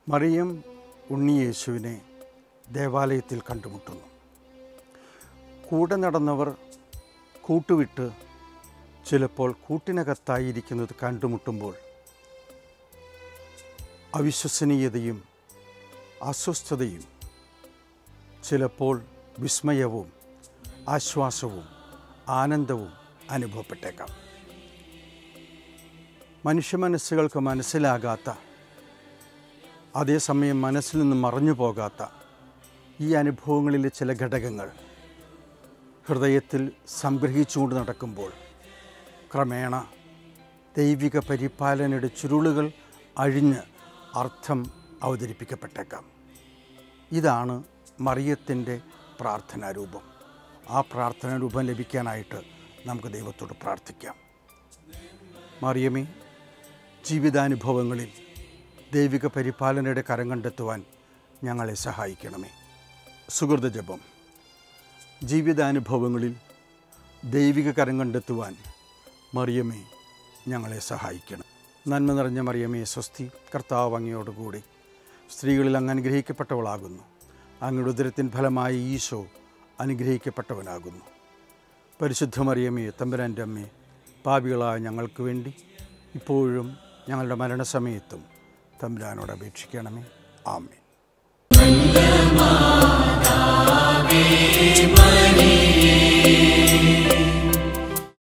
മറിയം ഉണ്ണിയേശുവിനെ ദേവാലയത്തിൽ കണ്ടുമുട്ടുന്നു കൂടെ നടന്നവർ കൂട്ടുവിട്ട് ചിലപ്പോൾ കൂട്ടിനകത്തായിരിക്കുന്നത് കണ്ടുമുട്ടുമ്പോൾ അവിശ്വസനീയതയും അസ്വസ്ഥതയും ചിലപ്പോൾ വിസ്മയവും ആശ്വാസവും ആനന്ദവും അനുഭവപ്പെട്ടേക്കാം മനുഷ്യ മനസ്സുകൾക്ക് മനസ്സിലാകാത്ത അതേസമയം മനസ്സിൽ നിന്ന് മറഞ്ഞു പോകാത്ത ഈ അനുഭവങ്ങളിലെ ചില ഘടകങ്ങൾ ഹൃദയത്തിൽ സംഗ്രഹിച്ചുകൊണ്ട് നടക്കുമ്പോൾ ക്രമേണ ദൈവിക പരിപാലനയുടെ ചുരുളുകൾ അഴിഞ്ഞ് അർത്ഥം അവതരിപ്പിക്കപ്പെട്ടേക്കാം ഇതാണ് മറിയത്തിൻ്റെ പ്രാർത്ഥനാരൂപം ആ പ്രാർത്ഥനാരൂപം ലഭിക്കാനായിട്ട് നമുക്ക് ദൈവത്തോട് പ്രാർത്ഥിക്കാം മറിയമേ ജീവിതാനുഭവങ്ങളിൽ ദൈവിക പരിപാലനയുടെ കരം കണ്ടെത്തുവാൻ ഞങ്ങളെ സഹായിക്കണമേ സുഹൃത ജപം ജീവിതാനുഭവങ്ങളിൽ ദൈവിക കരം കണ്ടെത്തുവാൻ മറിയമേ ഞങ്ങളെ സഹായിക്കണം നന്മ നിറഞ്ഞ മറിയമേ സ്വസ്തി കർത്താവ് അങ്ങയോടുകൂടി സ്ത്രീകളിൽ അങ്ങ് അനുഗ്രഹിക്കപ്പെട്ടവളാകുന്നു അങ്ങയുടെ ഉദരത്തിൻ ഫലമായി ഈശോ അനുഗ്രഹിക്കപ്പെട്ടവനാകുന്നു പരിശുദ്ധ മറിയമേ തമ്പുരാൻ്റെ അമ്മേ പാപികളായ ഞങ്ങൾക്ക് വേണ്ടി ഇപ്പോഴും ഞങ്ങളുടെ മരണസമയത്തും തമ്പുരാനോട് അപേക്ഷിക്കണമേ ആമേൻ